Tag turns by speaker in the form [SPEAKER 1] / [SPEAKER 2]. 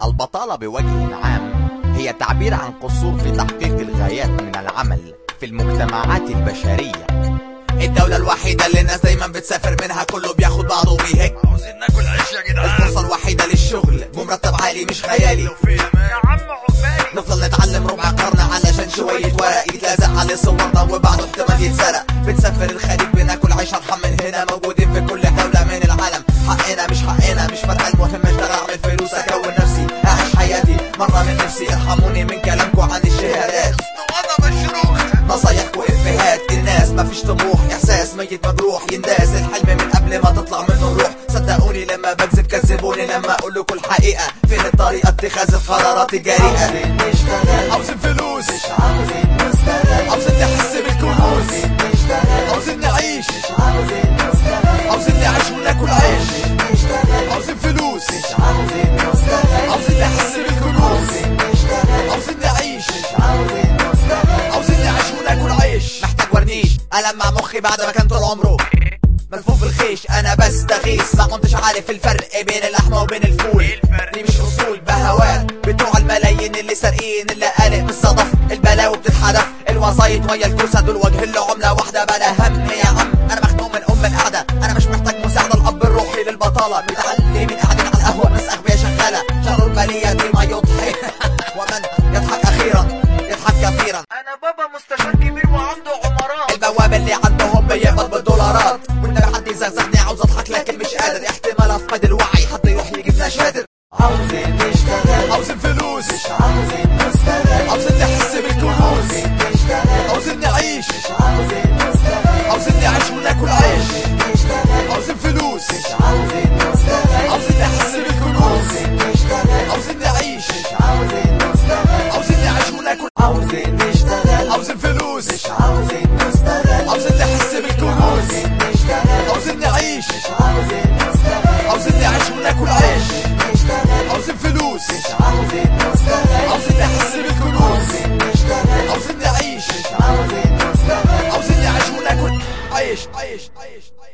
[SPEAKER 1] البطالة بوجه عام هي تعبير عن قصور في تحقيق الغايات من العمل في المجتمعات البشرية الدولة الوحيدة اللي الناس دايما بتسافر منها كله بياخد بعضه وبيهك
[SPEAKER 2] عاوزين ناكل عيش يا جدعان
[SPEAKER 1] الفرصة الوحيدة للشغل بمرتب عالي مش خيالي
[SPEAKER 2] يا عم عقبالي
[SPEAKER 1] نفضل نتعلم ربع قرن علشان شوية ورق يتلازق عليه صورنا وبعده احتمال يتسرق بنسافر الخليج بناكل عيش ارحم من هنا موجودين في كل دولة من العالم حقنا مش حقنا مش فارقة المهم اشتغل اعمل فلوس اكون نفسي اعيش حياتي مرة من نفسي ارحموني من كلامكم عن الشهادات
[SPEAKER 2] وضع الشروخ
[SPEAKER 1] نصايح وإفيهات الناس مفيش طموح إحساس ميت مجروح ينداس الحلم من قبل ما تطلع منه الروح صدقوني لما بكذب كذبوني لما أقول لكم الحقيقة فين الطريقة اتخاذ القرارات الجريئة عاوزين فلوس عاوزين نحس بالكنوز عاوزين نعيش عاوزين نعيش وناكل عيش عاوزين فلوس عاوزين نحس بالكنوز عاوزين نعيش عاوزين نعيش وناكل عيش محتاج ورنيش ألمع مخي بعد ما كان طول عمره ملفوف بالخيش انا بستغيث ما كنتش عارف الفرق بين اللحمه وبين الفول
[SPEAKER 2] إيه الفرق؟
[SPEAKER 1] دي مش اصول بهوات بتوع الملايين اللي سارقين اللي قالق بالصدف البلاوي بتتحدف الوسايط ويا الكوسه دول وجه له عمله واحده بلا هم يا عم انا مخنوق من ام القعده انا مش محتاج مساعده الاب الروحي للبطاله متعلمين قاعدين على القهوه ناس اغبياء شغاله شر البليه دي ما يضحي ومن يضحك اخيرا يضحك كثيرا
[SPEAKER 2] انا بابا مستشار كبير وعنده عمارات
[SPEAKER 1] البواب اللي عندهم بيقبض بالدولارات والنبي حد يزغزغني عاوز اضحك لكن مش قادر احتمال افقد الوعي حد يروح يجيبنا شادر
[SPEAKER 3] عاوزين نشتغل
[SPEAKER 1] عاوزين فلوس
[SPEAKER 3] مش عاوزين نستغل
[SPEAKER 1] عاوزين نحس بالكنوز
[SPEAKER 3] عاوزين نشتغل
[SPEAKER 1] عاوزين نعيش
[SPEAKER 3] مش عاوزين نستغل
[SPEAKER 1] عاوزين نعيش وناكل عيش
[SPEAKER 3] نشتغل
[SPEAKER 1] عاوزين فلوس
[SPEAKER 3] مش عاوزين نستغل
[SPEAKER 1] عاوزين نحس بالكنوز
[SPEAKER 3] عاوزين نشتغل
[SPEAKER 1] عاوزين نعيش
[SPEAKER 3] مش عاوزين نستغل
[SPEAKER 1] عاوزين نعيش وناكل
[SPEAKER 3] عاوزين نشتغل
[SPEAKER 1] عاوزين فلوس
[SPEAKER 3] مش عاوزين نستغل
[SPEAKER 1] عاوزين نحس بالكنوز
[SPEAKER 3] عاوزين نشتغل
[SPEAKER 1] عاوزين نعيش
[SPEAKER 3] مش عاوزين نستغل
[SPEAKER 1] عاوزين نعيش وناكل عيش
[SPEAKER 3] نشتغل
[SPEAKER 1] عاوزين فلوس
[SPEAKER 3] مش عاوزين نستغل
[SPEAKER 1] عاوزين نحس بالكنوز
[SPEAKER 3] عاوزين نشتغل
[SPEAKER 1] عاوزين نعيش
[SPEAKER 3] مش عاوزين نستغل
[SPEAKER 1] عاوزين نعيش وناكل عيش عيش عيش عيش